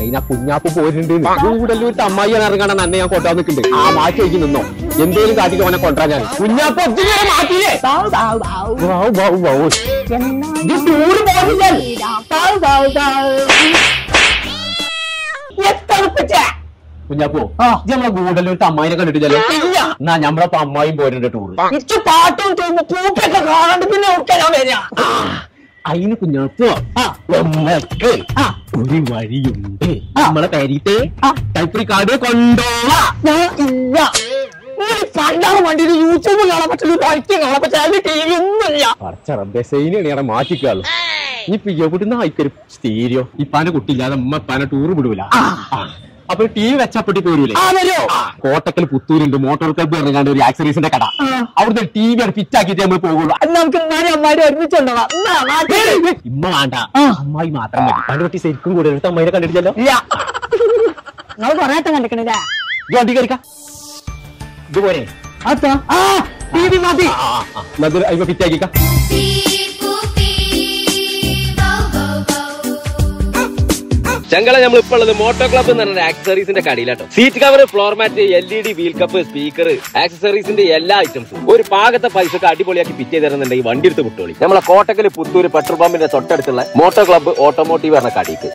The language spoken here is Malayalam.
അതിനാ കുഞ്ഞാപ്പ് പോയിട്ടുണ്ട് കൂടുതലൂർ അമ്മായി ഇറങ്ങാണ് അന്നെ ഞാൻ കൊണ്ടാ നിൽക്കുന്നുണ്ട് ആ മാറ്റി വയ്ക്ക് നിന്നോ എന്തേലും കാട്ടിക്ക് അവനെ കൊണ്ടാ ഞാൻ കുഞ്ഞാപ്പ് ഒത്തിരി നേരം മാറ്റിയില്ലേ വൗ, വൗ, വൗ. ഇത് ടൂറ് പോകുന്നില്ലേ? കുഞ്ഞാപ്പോ ഇജ്ജ് നമ്മളെ ഗൂഡല്ലൂർ അമ്മായിനെ കണ്ടിട്ടില്ലല്ലോ എന്നാ നമ്മളപ്പോ അമ്മായും പോയിട്ടുണ്ട് ടൂറ് പാട്ടും പൂപ്പൊക്കെ കാണാണ്ട് പിന്നെ ഒക്കെ ഞാൻ വരിക അതിന് കുഞ്ഞാപ്പോ നമ്മക്ക് ഒരു വഴിയുണ്ട് നമ്മളെ പേരീത്തെ കൈപ്പറി കാട് കൊണ്ടോളാം ഞാൻ ഇല്ല നിങ്ങൾ പണ്ടാണ് വണ്ടിയിൽ യൂട്യൂബ് കാണാൻ പറ്റില്ല ബൈക്ക് കാണാൻ പറ്റില്ല അതിന് ടി വി ഒന്നുമില്ല പടച്ചറബെ സൈനാണ് മാറ്റിക്കാളു ഇപ്പൊ എവിടുന്ന് ആയിക്കൊരു സ്റ്റീരിയോ ഇപ്പാന്റെ കുട്ടിയില്ലാതെ ഉമ്മ ഇപ്പാനെ ടൂർ വിടൂല ആ. അപ്പൊ ടി വി വെച്ചപ്പെട്ടി പോരൂലേ ആ വരുമോ കോട്ടക്കൽ പുത്തൂരുണ്ട് മോട്ടോർ ക്ലബ്ബ് ഇറങ്ങാണ്ട് ഒരു ആക്സറീസിന്റെ കട അവിടുന്ന് ടി വി അവിടെ ഫിറ്റ് ആക്കിയിട്ട് നമ്മൾ പോകുള്ളൂ അത് നമുക്ക് ഇന്നാലും അമ്മാരി ഒരുമിച്ചുണ്ടോ എന്നാ നാട്ടിൽ ഇമ്മ വേണ്ട അമ്മായി മാത്രം മതി പണ്ട് കുട്ടി ശരിക്കും കൂടെ എടുത്ത് അമ്മായിനെ കണ്ടിട്ടില്ലല്ലോ ഇല്ല നിങ്ങൾ കൊറേ വട്ടം കണ്ടിക്കണില്ലേ ഇത് വണ്ടി കയറിക്ക ഇതുപോലെ അതാ ആ ടി വി മതി അതിപ്പോ ഫിറ്റ് ആക്കിക്ക ചെങ്കള നമ്മൾ ഇപ്പോൾ ഉള്ളത് മോട്ടോ ക്ലബ്ബ് എന്ന് പറഞ്ഞ ആക്സസറീസിന്റെ കടയിലാട്ടോ seat cover floor mat L E D wheel cup speaker ആക്സസറീസിന്റെ എല്ലാ ഐറ്റംസും ഒരു പാകത്തെ പൈസക്ക് അടിപൊളിയാക്കി പിറ്റ് ചെയ്ത് തരുന്നുണ്ടെങ്കിൽ വണ്ടി എടുത്ത് വിട്ടോളി നമ്മളെ കോട്ടക്കൽ പുത്തൂര് പെട്രോൾ പമ്പിന്റെ തൊട്ടടുത്തുള്ള മോട്ടോ ക്ലബ്ബ് ഓട്ടോമോട്ടീവ് പറഞ്ഞ കടയിക്ക്